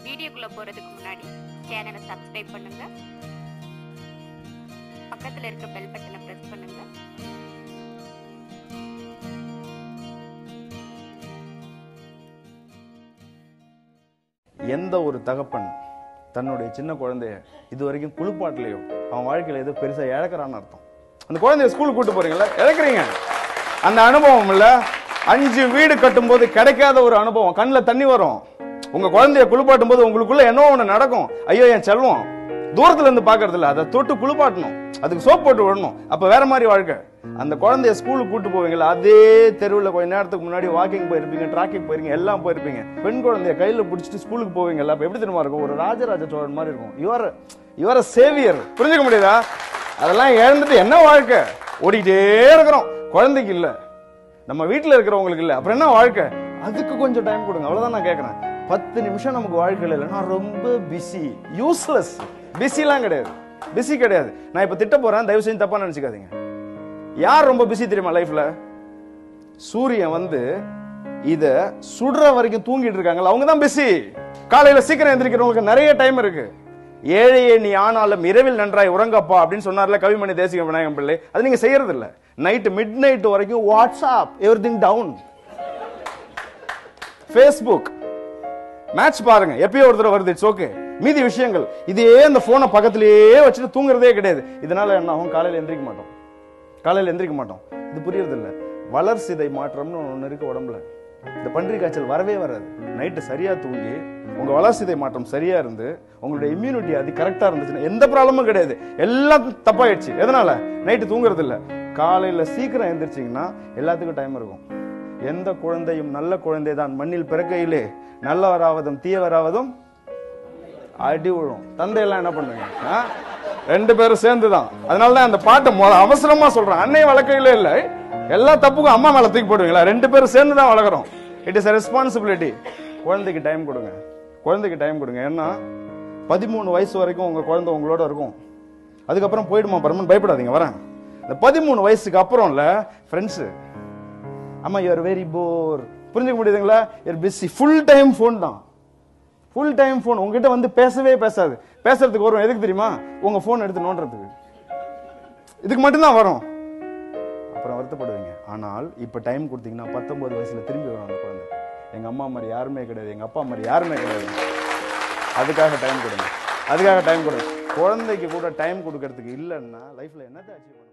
வீடியோக்குள்ள போறதுக்கு முன்னாடி சேனலை சப்ஸ்கிரைப் பண்ணுங்க பக்கத்துல இருக்க பெல் பட்டனை பிரஸ் பண்ணுங்க எந்த ஒரு தகப்பன் தன்னுடைய சின்ன குழந்தைய இது வரைக்கும் குளிப்பாட்டலையோ அவன் வாழ்க்கையில ஏதோ பெருசா இழக்கிறான்னு அர்த்தம் அந்த குழந்தைய ஸ்கூலுக்கு கூட்டு போறீங்களா இழக்கிறீங்க அந்த அனுபவம் இல்ல அஞ்சு வீடு கட்டும்போது கிடைக்காத ஒரு அனுபவம் கண்ணுல தண்ணி வரும் உங்க குழந்தைய குளிப்பாட்டும் போது உங்களுக்குள்ள என்ன ஒண்ணு நடக்கும் ஐயோ என் செல்வம் தூரத்துல இருந்து பாக்குறது இல்ல அதை தொட்டு குளிப்பாட்டணும் அதுக்கு சோப் போட்டு விடணும் அப்ப வேற மாதிரி வாழ்க்கை அந்த குழந்தைய ஸ்கூலுக்கு கூட்டு போவீங்களா அதே தெருவில் கொஞ்ச நேரத்துக்கு முன்னாடி வாக்கிங் போயிருப்பீங்க டிராக்கிங் போயிருப்பீங்க எல்லாம் போயிருப்பீங்க பெண் குழந்தைய கையில பிடிச்சிட்டு ஸ்கூலுக்கு போவீங்கல்ல அப்ப எப்படி தெரியுமா இருக்கும் ஒரு ராஜராஜ சோழன் மாதிரி இருக்கும் யுவர் யுவர் சேவியர் புரிஞ்சுக்க முடியுதா அதெல்லாம் இழந்துட்டு என்ன வாழ்க்கை ஓடிட்டே இருக்கிறோம் குழந்தைக்கு இல்ல நம்ம வீட்டுல இருக்கிறவங்களுக்கு இல்ல அப்புறம் என்ன வாழ்க்கை அதுக்கு கொஞ்சம் டைம் கொடுங்க அவ்வளவுதான் நான் கேட்கறேன் பத்து நிமிஷம் நமக்கு வாழ்க்கையில இல்லை நான் ரொம்ப பிஸி யூஸ்லெஸ் பிஸிலாம் கிடையாது பிஸி கிடையாது நான் இப்ப திட்ட போறேன் தயவு செஞ்சு தப்பா நினைச்சுக்காதீங்க யார் ரொம்ப பிஸி தெரியுமா லைஃப்ல சூரியன் வந்து இத சுடுற வரைக்கும் தூங்கிட்டு இருக்காங்கல்ல அவங்க தான் பிஸி காலையில சீக்கிரம் எந்திரிக்கிறவங்களுக்கு நிறைய டைம் இருக்கு ஏழையே நீ ஆனாலும் இரவில் நன்றாய் உறங்கப்பா அப்படின்னு சொன்னார்ல கவிமணி தேசிக விநாயகம் பிள்ளை அது நீங்க செய்யறது இல்ல நைட் மிட் நைட் வரைக்கும் WhatsApp everything down Facebook match பாருங்க எப்பயோ ஒரு தடவை வருது இட்ஸ் ஓகே மீதி விஷயங்கள் இதே அந்த போனை பக்கத்திலேயே வச்சுட்டு தூங்குறதே கிடையாது இதனால என்ன ஆகும் காலையில எந்திரிக்க மாட்டோம் காலையில எந்திரிக்க மாட்டோம் இது புரியறது இல்ல வளர்சிதை மாற்றம்னு ஒண்ணு இருக்கு உடம்புல இந்த பன்றி காய்ச்சல் வரவே வராது நைட்டு சரியா தூங்கி உங்க வளர்சிதை மாற்றம் சரியா இருந்து உங்களுடைய இம்யூனிட்டி அது கரெக்டா இருந்துச்சுன்னா எந்த ப்ராப்ளமும் கிடையாது எல்லாம் தப்பாயிடுச்சு எதனால நைட்டு தூங்குறது இல்ல காலையில சீக்கிரம் எந்திரிச்சிங்கன்னா எல்லாத்துக்கும் டைம் இருக்கும் எந்த குழந்தையும் நல்ல குழந்தை தான் மண்ணில் பிறக்கையிலே நல்லவராவதும் தீயவராவதும் அடி விழும் தந்தை எல்லாம் என்ன பண்ணுங்க ஆ? ரெண்டு பேரும் சேர்ந்து தான் அதனால தான் அந்த பாட்டை மொத அவசரமா சொல்றேன் அன்னை வளர்க்கையில இல்ல எல்லா தப்புக்கும் அம்மா மேல தூக்கி போடுவீங்களா ரெண்டு பேரும் சேர்ந்து தான் வளர்க்குறோம் இட் இஸ் ரெஸ்பான்சிபிலிட்டி குழந்தைக்கு டைம் கொடுங்க குழந்தைக்கு டைம் கொடுங்க ஏன்னா பதிமூணு வயசு வரைக்கும் உங்க குழந்தை உங்களோட இருக்கும் அதுக்கப்புறம் போயிடுமா பரமன் பயப்படாதீங்க வரேன் இந்த பதிமூணு வயசுக்கு அப்புறம்ல ஃப்ரெண்ட்ஸு அம்மா யூஆர் வெரி போர் புரிஞ்சுக்க முடியுதுங்களா you are busy full time phone தான் ஃபுல் டைம் ஃபோன் உங்ககிட்ட வந்து பேசவே பேசாது பேசுறதுக்கு வரும் எதுக்கு தெரியுமா உங்க ஃபோன் எடுத்து நோண்டுறதுக்கு இதுக்கு மட்டும்தான் வரும் அப்புறம் வருத்தப்படுவீங்க ஆனால் இப்ப டைம் கொடுத்தீங்கன்னா பத்தொன்பது வயசுல திரும்பி வரும் அந்த குழந்தை எங்க அம்மா மாதிரி யாருமே கிடையாது எங்க அப்பா மாதிரி யாருமே கிடையாது அதுக்காக டைம் கொடுங்க அதுக்காக டைம் கொடுங்க குழந்தைக்கு கூட டைம் கொடுக்கறதுக்கு இல்லைன்னா லைஃப்ல என்னத்தை அச்சீவ் பண்ண